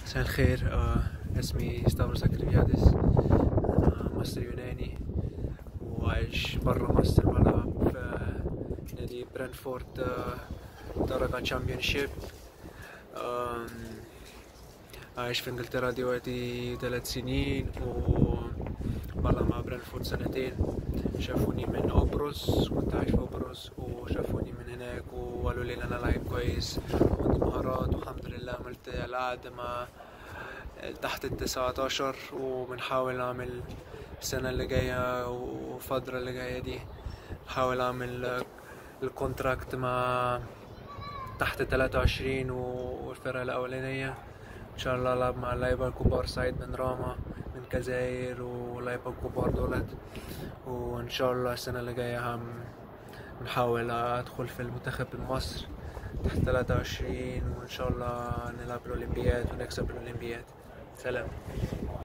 مساء الخير آه، اسمي ستافروس أكريفيادس أنا مصري يوناني وعايش برا مصر بلعب في نادي برنتفورد آه، درجة تشامبيونشيب آم، عايش في انجلترا دلوقتي ثلاث سنين وبلعب مع برنتفورد سنتين شافوني من قبرص كنت عايش في قبرص وشافوني من هناك وقالوا لي ان انا لعيب كويس وعندي مهارات والحمد لله عملت العقد مع تحت التسعتاشر وبنحاول نعمل السنة اللي جاية والفترة اللي جاية دي نحاول أعمل الكونتراكت مع تحت تلاتة وعشرين والفرقة الأولانية إن شاء الله ألعب مع اللعيبة الكبار سعيد بن راما من كزاير واللعيبة الكبار دولت وإن شاء الله السنة اللي جاية هم نحاول أدخل في المنتخب مصر تحت تلاتة وعشرين وإن شاء الله نلعب الأولمبياد ونكسب الأولمبياد سلام